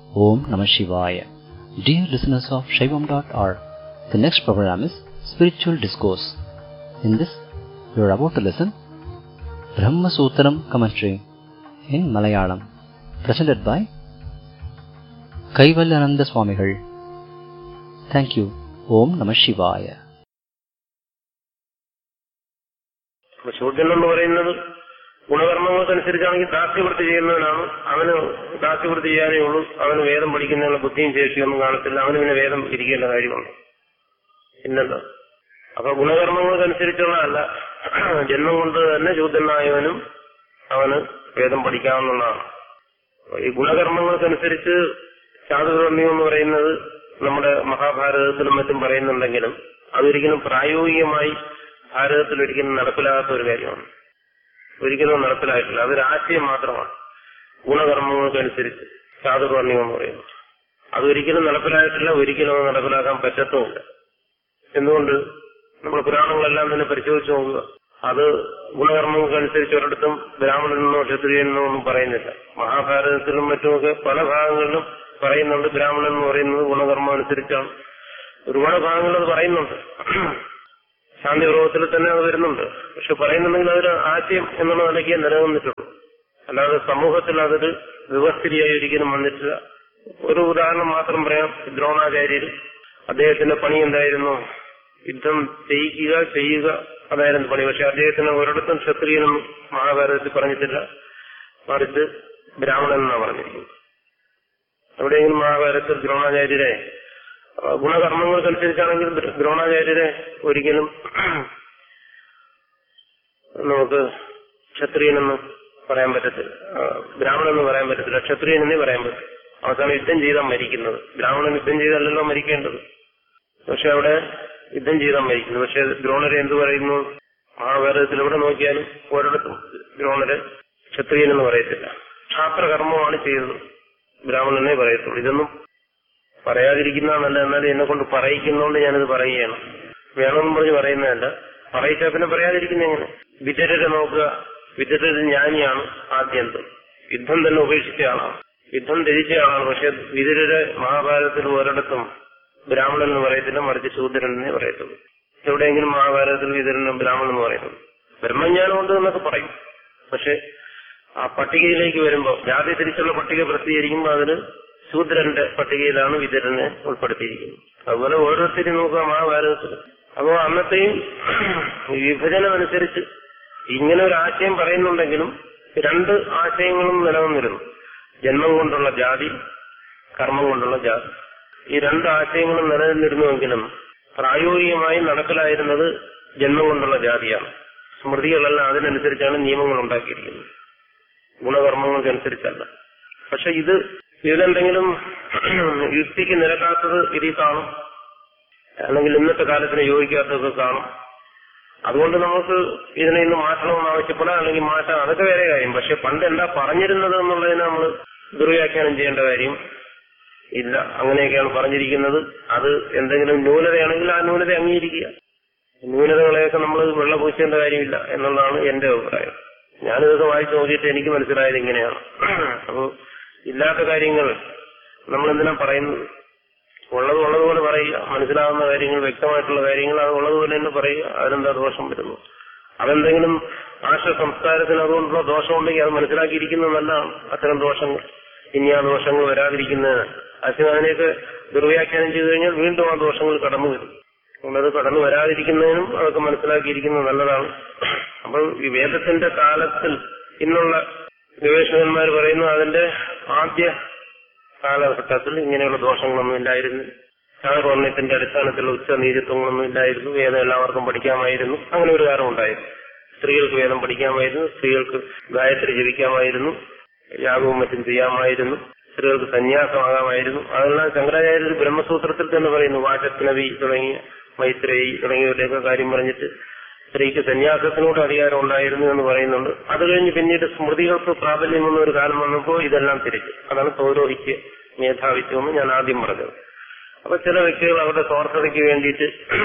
Om Namah Shivaya. Dear listeners of Shaivam.org, the next program is Spiritual Discourse. In this, you are about to listen Brahma Sutram commentary in Malayalam, presented by Kaivalyananda Swamigal. Thank you. Om Namah Shivaya. അപ്പൊ ശൂദ്രൻ എന്ന് പറയുന്നത് ഗുണകർമ്മങ്ങൾക്കനുസരിച്ചാണെങ്കിൽ ദാസ്യവൃത്തി ചെയ്യുന്നവനാണ് അവന് ദാസ്യവൃത്തി ചെയ്യാനേ ഉള്ളൂ അവന് വേദം പഠിക്കുന്നതിനുള്ള ബുദ്ധിയും ശേഷിയൊന്നും കാണത്തില്ല അവന് പിന്നെ വേദം ഇരിക്കേണ്ട കാര്യമുണ്ട് ഇല്ലല്ലോ അപ്പൊ ഗുണകർമ്മങ്ങൾക്കനുസരിച്ചുള്ളതല്ല ജന്മം കൊണ്ട് തന്നെ ശൂദ്രനായവനും അവന് വേദം പഠിക്കാവുന്നതാണ് ഈ ഗുണകർമ്മങ്ങൾക്കനുസരിച്ച് ശാസ്ത്രകർമ്മ്യം എന്ന് പറയുന്നത് നമ്മുടെ മഹാഭാരതത്തിലും മറ്റും പറയുന്നുണ്ടെങ്കിലും അതൊരിക്കലും പ്രായോഗികമായി ഭാരതത്തിൽ ഒരിക്കലും നടപ്പിലാകാത്ത ഒരു കാര്യമാണ് ഒരിക്കലും നടപ്പിലായിട്ടില്ല അതൊരു ആശയം മാത്രമാണ് ഗുണകർമ്മങ്ങൾക്കനുസരിച്ച് ചാതുർവർണ്ണികം എന്ന് പറയുന്നത് അതൊരിക്കലും നടപ്പിലായിട്ടില്ല ഒരിക്കലും അത് നടപ്പിലാക്കാൻ പറ്റത്തുമില്ല എന്തുകൊണ്ട് നമ്മൾ പുരാണങ്ങളെല്ലാം തന്നെ പരിശോധിച്ച് നോക്കുക അത് ഗുണകർമ്മങ്ങൾക്കനുസരിച്ച് ഒരിടത്തും ബ്രാഹ്മണനെന്നോ ക്ഷത്രിയനെന്നോ ഒന്നും പറയുന്നില്ല മഹാഭാരതത്തിലും മറ്റുമൊക്കെ പല ഭാഗങ്ങളിലും പറയുന്നുണ്ട് ബ്രാഹ്മണൻ എന്ന് പറയുന്നത് ഗുണകർമ്മം അനുസരിച്ചാണ് ഒരുപാട് ഭാഗങ്ങളിൽ അത് പറയുന്നുണ്ട് ശാന്തി പർവ്വത്തിൽ തന്നെ അത് വരുന്നുണ്ട് പക്ഷെ പറയുന്നുണ്ടെങ്കിൽ അതൊരു ആശയം എന്നുള്ള നിലയ്ക്ക് നിലനിന്നിട്ടുള്ളൂ അല്ലാതെ സമൂഹത്തിൽ അതൊരു വ്യവസ്ഥിതിയായി ഒരിക്കലും വന്നിട്ടില്ല ഒരു ഉദാഹരണം മാത്രം പറയാം ദ്രോണാചാര്യർ അദ്ദേഹത്തിന്റെ പണി എന്തായിരുന്നു യുദ്ധം ചെയ്യിക്കുക ചെയ്യുക അതായിരുന്നു പണി പക്ഷെ അദ്ദേഹത്തിന് ഒരിടത്തും ക്ഷത്രിയനും മഹാഭാരതത്തിൽ പറഞ്ഞിട്ടില്ല മറിച്ച് ബ്രാഹ്മണൻ എന്നാണ് പറഞ്ഞിരിക്കുന്നത് എവിടെയെങ്കിലും മഹാഭാരതത്തിൽ ദ്രോണാചാര്യരെ ഗുണകർമ്മങ്ങൾക്കനുസരിച്ചാണെങ്കിൽ ദ്രോണാചാര്യരെ ഒരിക്കലും നമുക്ക് ക്ഷത്രിയനെന്ന് പറയാൻ പറ്റത്തില്ല ബ്രാഹ്മണെന്ന് പറയാൻ പറ്റത്തില്ല ക്ഷത്രിയനെന്നേ പറയാൻ പറ്റും അവസാനം യുദ്ധം ചെയ്താൽ മരിക്കുന്നത് ബ്രാഹ്മണൻ യുദ്ധം ചെയ്തല്ലല്ലോ മരിക്കേണ്ടത് പക്ഷെ അവിടെ യുദ്ധം ചെയ്താൽ മരിക്കുന്നു പക്ഷെ ദ്രോണരെ എന്ത് പറയുന്നു മഹാഭാരതത്തിൽ എവിടെ നോക്കിയാലും ഒരിടത്തും ദ്രോണരെ ക്ഷത്രിയനെന്ന് പറയത്തില്ല ക്ഷാത്രകർമ്മമാണ് ചെയ്തത് ബ്രാഹ്മണനെ പറയത്തുള്ളൂ ഇതൊന്നും പറയാതിരിക്കുന്നതാണല്ല എന്നാലും എന്നെ കൊണ്ട് പറയിക്കുന്നതുകൊണ്ട് ഞാനിത് പറയുകയാണ് വേണമെന്നും പറഞ്ഞ് പറയുന്നതല്ല പറയിച്ചാൽ പിന്നെ പറയാതിരിക്കുന്ന എങ്ങനെ വിതരരെ നോക്കുക വിതരര് ജ്ഞാനിയാണ് ആദ്യന്തം യുദ്ധം തന്നെ ഉപേക്ഷിച്ച ആളാണ് യുദ്ധം ധരിച്ച ആളാണ് പക്ഷെ വിതരരെ മഹാഭാരതത്തിൽ ഒരിടത്തും ബ്രാഹ്മണൻ എന്ന് പറയത്തില്ല മറിച്ച് ശൂദ്രൻ എന്നേ പറയത്തുള്ളൂ എവിടെയെങ്കിലും മഹാഭാരതത്തിൽ വിതരനും ബ്രാഹ്മണൻ എന്ന് പറയുന്നത് ബ്രഹ്മജ്ഞാനം ഉണ്ട് എന്നൊക്കെ പറയും പക്ഷെ ആ പട്ടികയിലേക്ക് വരുമ്പോൾ ജാതി തിരിച്ചുള്ള പട്ടിക പ്രസിദ്ധീകരിക്കുമ്പോൾ അതിന് ശൂദ്രന്റെ പട്ടികയിലാണ് വിതരനെ ഉൾപ്പെടുത്തിയിരിക്കുന്നത് അതുപോലെ ഓരോരുത്തരും നോക്കുക മഹാഭാരതത്തിൽ അപ്പോ അന്നത്തെയും വിഭജനം അനുസരിച്ച് ഇങ്ങനെ ഒരു ആശയം പറയുന്നുണ്ടെങ്കിലും രണ്ട് ആശയങ്ങളും നിലനിന്നിരുന്നു ജന്മം കൊണ്ടുള്ള ജാതി കർമ്മം കൊണ്ടുള്ള ജാതി ഈ രണ്ട് ആശയങ്ങളും നിലനിന്നിരുന്നുവെങ്കിലും പ്രായോഗികമായി നടപ്പിലായിരുന്നത് ജന്മം കൊണ്ടുള്ള ജാതിയാണ് സ്മൃതികളെല്ലാം അതിനനുസരിച്ചാണ് നിയമങ്ങൾ ഉണ്ടാക്കിയിരിക്കുന്നത് ഗുണകർമ്മങ്ങൾക്കനുസരിച്ചല്ല പക്ഷെ ഇത് ഇതിലെന്തെങ്കിലും യുക്തിക്ക് നിരക്കാത്തത് ഇതിൽ കാണും അല്ലെങ്കിൽ ഇന്നത്തെ കാലത്തിന് യോജിക്കാത്തതൊക്കെ കാണും അതുകൊണ്ട് നമുക്ക് ഇതിനെ ഇന്ന് മാറ്റണമെന്ന് ആവശ്യപ്പെടാം അല്ലെങ്കിൽ മാറ്റാം അതൊക്കെ വേറെ കാര്യം പക്ഷെ പണ്ട് എന്താ പറഞ്ഞിരുന്നത് എന്നുള്ളതിനെ നമ്മൾ ദുർവ്യാഖ്യാനം ചെയ്യേണ്ട കാര്യം ഇല്ല അങ്ങനെയൊക്കെയാണ് പറഞ്ഞിരിക്കുന്നത് അത് എന്തെങ്കിലും ന്യൂനതയാണെങ്കിൽ ആ ന്യൂനത അംഗീകരിക്കുക ന്യൂനതകളെയൊക്കെ നമ്മൾ വെള്ളപൂശേണ്ട കാര്യമില്ല എന്നുള്ളതാണ് എന്റെ അഭിപ്രായം ഞാനിതൊക്കെ വായിച്ചു നോക്കിയിട്ട് എനിക്ക് മനസ്സിലായത് ഇങ്ങനെയാണ് അപ്പോൾ ഇല്ലാത്ത കാര്യങ്ങൾ നമ്മൾ എന്തിനാ പറയുന്നത് ഉള്ളത് ഉള്ളതുപോലെ പറയുക മനസ്സിലാകുന്ന കാര്യങ്ങൾ വ്യക്തമായിട്ടുള്ള കാര്യങ്ങൾ അത് ഉള്ളതുപോലെ തന്നെ പറയുക അതിനെന്താ ദോഷം വരുന്നു അതെന്തെങ്കിലും ആശ സംസ്കാരത്തിന് അതുകൊണ്ടുള്ള ദോഷമുണ്ടെങ്കിൽ അത് മനസ്സിലാക്കിയിരിക്കുന്നത് നല്ലതാണ് അത്തരം ദോഷങ്ങൾ ഇനി ആ ദോഷങ്ങൾ വരാതിരിക്കുന്നതിന് അച്ഛൻ അതിനെയൊക്കെ ദുർവ്യാഖ്യാനം ചെയ്തു കഴിഞ്ഞാൽ വീണ്ടും ആ ദോഷങ്ങൾ കടന്നു വരും അതുകൊണ്ടത് കടന്നു വരാതിരിക്കുന്നതിനും അതൊക്കെ മനസ്സിലാക്കിയിരിക്കുന്നത് നല്ലതാണ് അപ്പോൾ ഈ വേദത്തിന്റെ കാലത്തിൽ ഇന്നുള്ള ഗവേഷകന്മാർ പറയുന്നു അതിന്റെ ആദ്യ കാലഘട്ടത്തിൽ ഇങ്ങനെയുള്ള ദോഷങ്ങളൊന്നും ഇല്ലായിരുന്നു ചാതുർവർണ്ണയത്തിന്റെ അടിസ്ഥാനത്തിലുള്ള ഉച്ച നീതിത്വങ്ങളൊന്നും ഇല്ലായിരുന്നു വേദം എല്ലാവർക്കും പഠിക്കാമായിരുന്നു അങ്ങനെ ഒരു കാലം ഉണ്ടായിരുന്നു സ്ത്രീകൾക്ക് വേദം പഠിക്കാമായിരുന്നു സ്ത്രീകൾക്ക് ഗായത്രി ജപിക്കാമായിരുന്നു യാഗവും മറ്റും ചെയ്യാമായിരുന്നു സ്ത്രീകൾക്ക് സന്യാസമാകാമായിരുന്നു അതെല്ലാം ശങ്കരാചാര്യ ബ്രഹ്മസൂത്രത്തിൽ തന്നെ പറയുന്നു വാചസ്നവി തുടങ്ങിയ മൈത്രേയി തുടങ്ങിയവരുടെയൊക്കെ കാര്യം പറഞ്ഞിട്ട് സ്ത്രീക്ക് സന്യാസത്തിനോട് അധികാരം ഉണ്ടായിരുന്നു എന്ന് പറയുന്നുണ്ട് അത് കഴിഞ്ഞ് പിന്നീട് സ്മൃതികൾക്ക് പ്രാബല്യം വന്ന ഒരു കാലം വന്നപ്പോൾ ഇതെല്ലാം തിരിച്ചു അതാണ് പൗരോഹിത്യ മേധാവിത്വം എന്ന് ഞാൻ ആദ്യം പറഞ്ഞത് അപ്പൊ ചില വ്യക്തികൾ അവരുടെ സ്വാർത്ഥതയ്ക്ക് വേണ്ടിയിട്ട്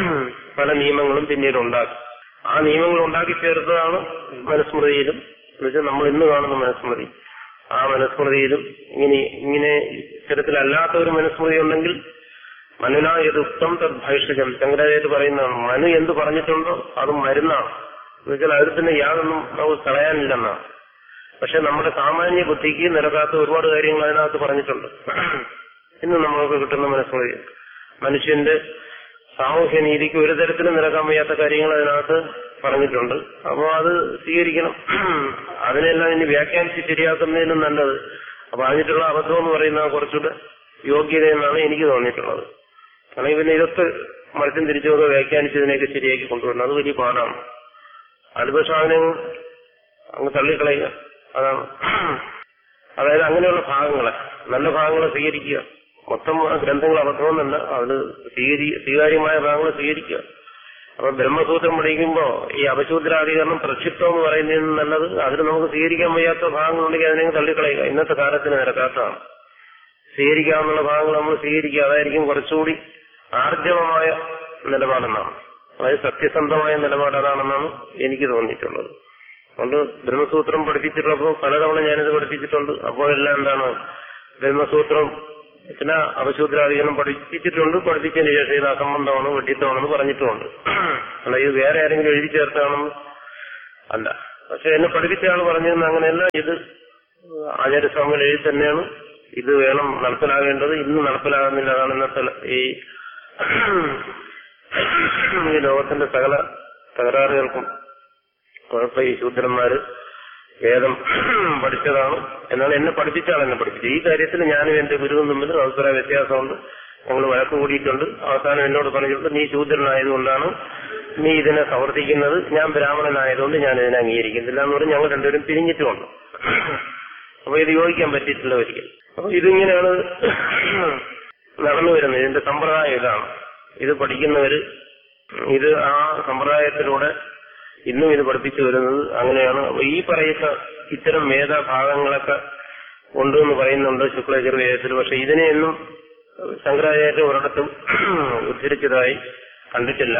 പല നിയമങ്ങളും പിന്നീട് ഉണ്ടാക്കി ആ നിയമങ്ങൾ ഉണ്ടാക്കി ചേർത്തതാണ് മനുസ്മൃതിയിലും എന്നുവെച്ചാൽ നമ്മൾ ഇന്ന് കാണുന്ന മനുസ്മൃതി ആ മനുസ്മൃതിയിലും ഇങ്ങനെ ഇങ്ങനെ ഇത്തരത്തിലല്ലാത്ത ഒരു മനുസ്മൃതി ഉണ്ടെങ്കിൽ മനുന യദുക്തം തദ് ഭൈഷജം ശങ്കരാചാര്യ പറയുന്നതാണ് മനു എന്ത് പറഞ്ഞിട്ടുണ്ടോ അത് മരുന്നാണ് എന്നുവെച്ചാൽ അതിൽ തന്നെ യാതൊന്നും നമുക്ക് കളയാനില്ലെന്നാണ് പക്ഷെ നമ്മുടെ സാമാന്യ ബുദ്ധിക്ക് നിരക്കാത്ത ഒരുപാട് കാര്യങ്ങൾ അതിനകത്ത് പറഞ്ഞിട്ടുണ്ട് ഇന്ന് നമ്മൾക്ക് കിട്ടുന്ന മനസ്സുകളിൽ മനുഷ്യന്റെ സാമൂഹ്യ നീതിക്ക് ഒരു തരത്തിലും നിരക്കാൻ വയ്യാത്ത കാര്യങ്ങൾ അതിനകത്ത് പറഞ്ഞിട്ടുണ്ട് അപ്പോൾ അത് സ്വീകരിക്കണം അതിനെല്ലാം ഇനി വ്യാഖ്യാനിച്ച് ശരിയാക്കുന്നതിനും നല്ലത് അപ്പൊ അതിനുള്ള അബദ്ധം എന്ന് പറയുന്നത് കുറച്ചുകൂടെ യോഗ്യത എന്നാണ് എനിക്ക് തോന്നിയിട്ടുള്ളത് അല്ലെങ്കിൽ പിന്നെ ഇതൊക്കെ മറിച്ചും തിരിച്ചുമൊക്കെ വ്യാഖ്യാനിച്ച് ഇതിനെയൊക്കെ ശരിയാക്കി കൊണ്ടുവരണം അത് വലിയ പാടാണ് അത് പക്ഷെ അതിനെ അങ്ങ് തള്ളിക്കളയുക അതാണ് അതായത് അങ്ങനെയുള്ള ഭാഗങ്ങളെ നല്ല ഭാഗങ്ങളെ സ്വീകരിക്കുക മൊത്തം ഗ്രന്ഥങ്ങൾ അബദ്ധമെന്നല്ല അത് സ്വീകരി സ്വീകാര്യമായ ഭാഗങ്ങൾ സ്വീകരിക്കുക അപ്പൊ ബ്രഹ്മസൂത്രം പഠിക്കുമ്പോ ഈ അപശൂദ്രാധികരണം പ്രക്ഷിപ്തം എന്ന് പറയുന്നതിന് നല്ലത് അതിന് നമുക്ക് സ്വീകരിക്കാൻ വയ്യാത്ത ഭാഗങ്ങളുണ്ടെങ്കിൽ അതിനെ തള്ളിക്കളയുക ഇന്നത്തെ കാലത്തിന് നിരക്കാത്തതാണ് സ്വീകരിക്കാവുന്ന ഭാഗങ്ങൾ നമ്മൾ സ്വീകരിക്കുക അതായിരിക്കും കുറച്ചുകൂടി ആർജവമായ നിലപാടെന്നാണ് അതായത് സത്യസന്ധമായ നിലപാട് അതാണെന്നാണ് എനിക്ക് തോന്നിയിട്ടുള്ളത് അതുകൊണ്ട് ബ്രഹ്മസൂത്രം പഠിപ്പിച്ചിട്ടുള്ളപ്പോൾ പലതവണ ഞാനിത് പഠിപ്പിച്ചിട്ടുണ്ട് അപ്പോഴെല്ലാം എന്താണ് ബ്രഹ്മസൂത്രം ചില അപശൂദ്രാധികരണം പഠിപ്പിച്ചിട്ടുണ്ട് പഠിപ്പിച്ചതിന് ശേഷം ഇത് അസംബന്ധമാണ് വെട്ടിത്തമാണെന്ന് പറഞ്ഞിട്ടുമുണ്ട് അല്ല ഇത് വേറെ ആരെങ്കിലും എഴുതി ചേർത്താണെന്ന് അല്ല പക്ഷെ എന്നെ പഠിപ്പിച്ച ആൾ പറഞ്ഞതെന്ന് അങ്ങനെയല്ല ഇത് ആചാര്യസ്വാമികൾ എഴുതി തന്നെയാണ് ഇത് വേണം നടപ്പിലാകേണ്ടത് ഇന്ന് നടപ്പിലാകുന്നില്ല അതാണ് ഇന്നത്തെ ഈ ഈ ലോകത്തിന്റെ സകല തകരാറുകൾക്കും കുഴപ്പം ഈ ശൂദ്രന്മാര് വേദം പഠിച്ചതാണ് എന്നാണ് എന്നെ പഠിപ്പിച്ച ആൾ എന്നെ പഠിപ്പിച്ചത് ഈ കാര്യത്തിൽ ഞാനും എന്റെ ഗുരുവും തമ്മിൽ അഭിപ്രായ വ്യത്യാസമുണ്ട് ഞങ്ങൾ വഴക്ക് കൂടിയിട്ടുണ്ട് അവസാനം എന്നോട് പറഞ്ഞിട്ടുണ്ട് നീ ശൂദ്രനായതുകൊണ്ടാണ് നീ ഇതിനെ സമർത്ഥിക്കുന്നത് ഞാൻ ബ്രാഹ്മണനായതുകൊണ്ട് ഞാൻ ഇതിനെ അംഗീകരിക്കുന്നില്ല എന്ന് പറഞ്ഞ് ഞങ്ങൾ രണ്ടുപേരും പിരിഞ്ഞിട്ടുമുണ്ട് അപ്പൊ ഇത് യോജിക്കാൻ പറ്റിയിട്ടില്ല ഒരിക്കൽ അപ്പൊ ഇതിങ്ങനെയാണ് നടന്നു വരുന്നത് ഇതിന്റെ സമ്പ്രദായം ഇതാണ് ഇത് പഠിക്കുന്നവര് ഇത് ആ സമ്പ്രദായത്തിലൂടെ ഇന്നും ഇത് പഠിപ്പിച്ചു വരുന്നത് അങ്ങനെയാണ് അപ്പൊ ഈ പറയുന്ന ഇത്തരം വേദഭാഗങ്ങളൊക്കെ ഉണ്ട് എന്ന് പറയുന്നുണ്ട് ശുക്ലചുർവേദത്തിൽ പക്ഷെ ഇതിനെയൊന്നും ശങ്കരാചാര്യ ഒരിടത്തും ഉദ്ധരിച്ചതായി കണ്ടിട്ടില്ല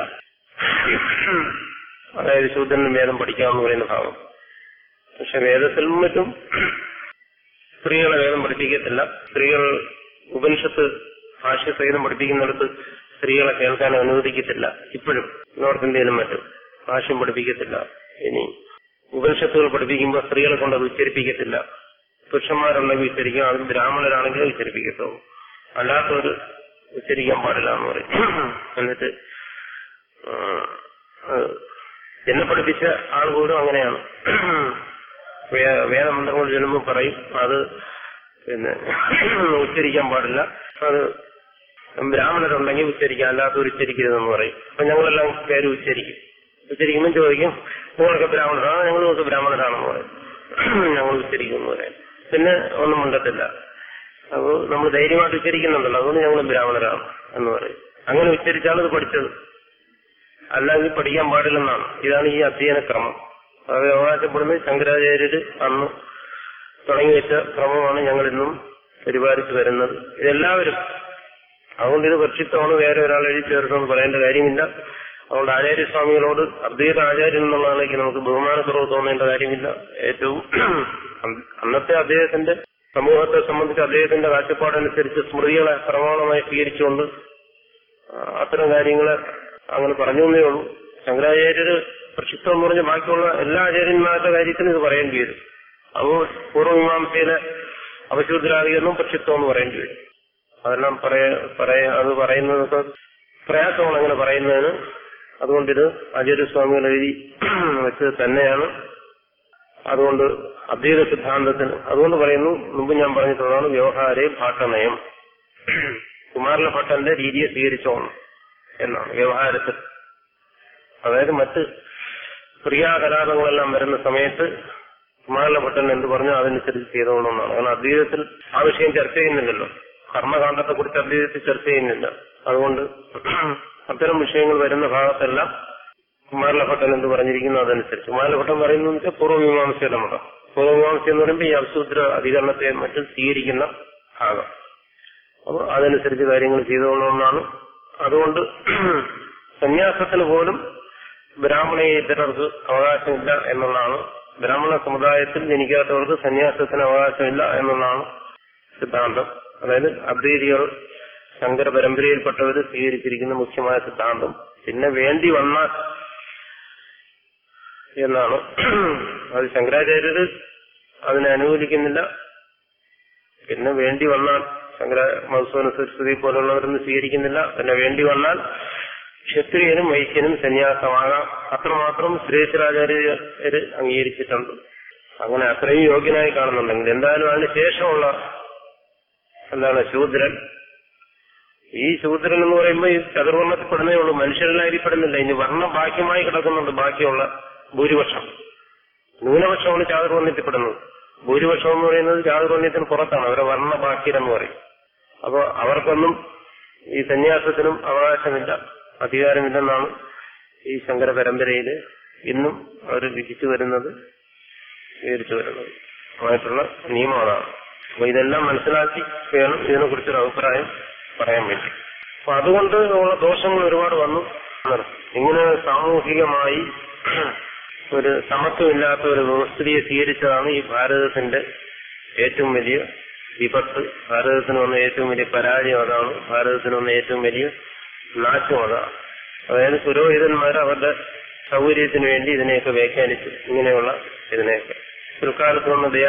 അതായത് ശൂദ്രനും വേദം പഠിക്കാമെന്ന് പറയുന്ന ഭാഗം പക്ഷെ വേദത്തിലും മറ്റും സ്ത്രീകളെ വേദം പഠിപ്പിക്കത്തില്ല സ്ത്രീകൾ ഉപനിഷത്ത് ഭാഷ്യസഹിതം പഠിപ്പിക്കുന്നിടത്ത് സ്ത്രീകളെ കേൾക്കാൻ അനുവദിക്കത്തില്ല ഇപ്പോഴും നോർത്ത് ഇന്ത്യയിലും മറ്റും ഭാഷ്യം പഠിപ്പിക്കത്തില്ല ഇനി ഉപനിഷത്തുകൾ പഠിപ്പിക്കുമ്പോൾ സ്ത്രീകളെ കൊണ്ട് അത് ഉച്ചരിപ്പിക്കത്തില്ല പുരുഷന്മാരുണ്ടെങ്കിൽ ഉച്ചരിക്കും അത് ബ്രാഹ്മണരാണെങ്കിലും ഉച്ചരിപ്പിക്കത്തുള്ളൂ അല്ലാത്തവർ ഉച്ചരിക്കാൻ പാടില്ല എന്ന് പറയും എന്നിട്ട് എന്നെ പഠിപ്പിച്ച ആൾ പോലും അങ്ങനെയാണ് വേദമന്ത്രങ്ങൾ ചെല്ലുമ്പോൾ പറയും അത് പിന്നെ ഉച്ചരിക്കാൻ പാടില്ല അത് ബ്രാഹ്മണരുണ്ടെങ്കിൽ ഉച്ചരിക്കാം അല്ലാത്തവർ ഉച്ചരിക്കരുതെന്ന് പറയും അപ്പൊ ഞങ്ങളെല്ലാം പേര് ഉച്ചരിക്കും ഉച്ചരിക്കുമ്പോൾ ചോദിക്കും നിങ്ങളൊക്കെ ബ്രാഹ്മണരാണ് ഞങ്ങൾ നിങ്ങൾക്ക് ബ്രാഹ്മണരാണെന്ന് പറയും ഞങ്ങൾ ഉച്ചരിക്കും എന്ന് പറയും പിന്നെ ഒന്നും മിണ്ടത്തില്ല അപ്പോൾ നമ്മൾ ധൈര്യമായിട്ട് ഉച്ചരിക്കുന്നുണ്ടല്ലോ അതുകൊണ്ട് ഞങ്ങൾ ബ്രാഹ്മണരാണ് എന്ന് പറയും അങ്ങനെ ഉച്ചരിച്ചാണ് ഇത് പഠിച്ചത് അല്ലെങ്കിൽ പഠിക്കാൻ പാടില്ലെന്നാണ് ഇതാണ് ഈ അധ്യയന ക്രമം അത് അവകാശപ്പെടുന്നത് ശങ്കരാചാര്യര് അന്ന് തുടങ്ങി വെച്ച ക്രമമാണ് ഞങ്ങൾ ഇന്നും പരിപാലിച്ചു വരുന്നത് ഇതെല്ലാവരും അതുകൊണ്ട് ഇത് പ്രക്ഷിപ്തമാണ് വേറെ ഒരാൾ എഴുതി ചേർത്തെന്ന് പറയേണ്ട കാര്യമില്ല അതുകൊണ്ട് ആചാര്യസ്വാമികളോട് അദ്വൈത ആചാര്യൻ എന്നുള്ളതിലേക്ക് നമുക്ക് ബഹുമാനക്കുറവ് തോന്നേണ്ട കാര്യമില്ല ഏറ്റവും അന്നത്തെ അദ്ദേഹത്തിന്റെ സമൂഹത്തെ സംബന്ധിച്ച് അദ്ദേഹത്തിന്റെ കാഴ്ചപ്പാടനുസരിച്ച് സ്മൃതികളെ പ്രമാണമായി സ്വീകരിച്ചുകൊണ്ട് അത്തരം കാര്യങ്ങളെ അങ്ങനെ പറഞ്ഞു എന്നേ ഉള്ളൂ ശങ്കരാചാര്യര് പ്രക്ഷിപ്തം എന്ന് പറഞ്ഞ ബാക്കിയുള്ള എല്ലാ ആചാര്യന്മാരുടെ കാര്യത്തിനും ഇത് പറയേണ്ടി വരും അപ്പോൾ പൂർവ്വമീമാംസയിലെ അവശൂദ്രാധികരണം പ്രക്ഷിപ്തം എന്ന് പറയേണ്ടി വരും അതെല്ലാം പറയാ പറയാ അത് പറയുന്നതൊക്കെ പ്രയാസമാണ് അങ്ങനെ പറയുന്നതിന് അതുകൊണ്ടിത് ആചാര്യസ്വാമികൾ എഴുതി വെച്ചത് തന്നെയാണ് അതുകൊണ്ട് അദ്വൈത സിദ്ധാന്തത്തിന് അതുകൊണ്ട് പറയുന്നു മുമ്പ് ഞാൻ പറഞ്ഞിട്ടുള്ളതാണ് വ്യവഹാരെ ഭാഷനയം കുമാരല ഭട്ടന്റെ രീതിയെ സ്വീകരിച്ചോണം എന്നാണ് വ്യവഹാരത്തിൽ അതായത് മറ്റ് ക്രിയാകലാപങ്ങളെല്ലാം വരുന്ന സമയത്ത് കുമാരല ഭട്ടൻ എന്ത് പറഞ്ഞോ അതനുസരിച്ച് ചെയ്തോണമെന്നാണ് കാരണം അദ്വൈതത്തിൽ ആ വിഷയം ചർച്ച ചെയ്യുന്നില്ലല്ലോ കർമ്മകാണ്ഡത്തെ കുറിച്ച് അദ്വൈതത്തിൽ ചർച്ച ചെയ്യുന്നില്ല അതുകൊണ്ട് അത്തരം വിഷയങ്ങൾ വരുന്ന ഭാഗത്തെല്ലാം കുമാരലഭട്ടൻ എന്ന് പറഞ്ഞിരിക്കുന്നു അതനുസരിച്ച് കുമാരലഭട്ടൻ പറയുന്നത് വെച്ചാൽ പൂർവ്വമീമാംസയുടെ മതം പൂർവ്വമീമാംസ എന്ന് പറയുമ്പോൾ ഈ അസൂദ്ര അധികരണത്തെ മറ്റും സ്വീകരിക്കുന്ന ഭാഗം അപ്പോൾ അതനുസരിച്ച് കാര്യങ്ങൾ ചെയ്തുകൊള്ളണമെന്നാണ് അതുകൊണ്ട് സന്യാസത്തിന് പോലും ബ്രാഹ്മണേതരർക്ക് അവകാശമില്ല എന്നുള്ളതാണ് ബ്രാഹ്മണ സമുദായത്തിൽ ജനിക്കാത്തവർക്ക് സന്യാസത്തിന് അവകാശമില്ല എന്നുള്ളതാണ് സിദ്ധാന്തം അതായത് അദ്വൈതികൾ ശങ്കര പരമ്പരയിൽപ്പെട്ടവർ സ്വീകരിച്ചിരിക്കുന്ന മുഖ്യമായ സിദ്ധാന്തം പിന്നെ വേണ്ടി വന്നാൽ എന്നാണ് അത് ശങ്കരാചാര്യര് അതിനെ അനുകൂലിക്കുന്നില്ല പിന്നെ വേണ്ടി വന്നാൽ ശങ്കര മധുസൂന സരസ്വതി പോലുള്ളവരൊന്നും സ്വീകരിക്കുന്നില്ല പിന്നെ വേണ്ടി വന്നാൽ ക്ഷത്രിയനും വൈശ്യനും സന്യാസമാകാം അത്രമാത്രം ശ്രീശ്വരാചാര്യര് അംഗീകരിച്ചിട്ടുണ്ട് അങ്ങനെ അത്രയും യോഗ്യനായി കാണുന്നുണ്ടെങ്കിൽ എന്തായാലും അതിന് ശേഷമുള്ള എന്താണ് ശൂദ്രൻ ഈ ശൂദ്രൻ എന്ന് പറയുമ്പോൾ ഈ ചതുർവർണ്ണത്തിൽപ്പെടുന്നേ ഉള്ളൂ മനുഷ്യരിലായി പെടുന്നില്ല ഇനി വർണ്ണം ബാക്കിയുമായി കിടക്കുന്നുണ്ട് ബാക്കിയുള്ള ഭൂരിപക്ഷം ന്യൂനപക്ഷമാണ് ചാതുർവർണ്ണത്തിൽപ്പെടുന്നത് ഭൂരിപക്ഷം എന്ന് പറയുന്നത് ചാതുർവർണ്ണത്തിന് പുറത്താണ് അവരെ വർണ്ണ ബാക്കിയെന്ന് പറയും അപ്പോ അവർക്കൊന്നും ഈ സന്യാസത്തിനും അവകാശമില്ല അധികാരമില്ലെന്നാണ് ഈ ശങ്കര പരമ്പരയിൽ ഇന്നും അവർ വിധിച്ചു വരുന്നത് സ്വീകരിച്ചു വരുന്നത് ആയിട്ടുള്ള നിയമം അതാണ് അപ്പൊ ഇതെല്ലാം മനസ്സിലാക്കി വേണം ഇതിനെ കുറിച്ചൊരു അഭിപ്രായം പറയാൻ വേണ്ടി അപ്പൊ അതുകൊണ്ട് ഉള്ള ദോഷങ്ങൾ ഒരുപാട് വന്നു ഇങ്ങനെ സാമൂഹികമായി ഒരു സമത്വമില്ലാത്ത ഒരു വ്യവസ്ഥിതിയെ സ്വീകരിച്ചതാണ് ഈ ഭാരതത്തിന്റെ ഏറ്റവും വലിയ വിപത്ത് ഭാരതത്തിന് വന്ന ഏറ്റവും വലിയ പരാജയം അതാണ് ഭാരതത്തിന് വന്ന ഏറ്റവും വലിയ നാശം അതാണ് അതായത് പുരോഹിതന്മാർ അവരുടെ സൗകര്യത്തിന് വേണ്ടി ഇതിനെയൊക്കെ വ്യാഖ്യാനിച്ചു ഇങ്ങനെയുള്ള ഇതിനെയൊക്കെ പിൽക്കാലത്ത് വന്ന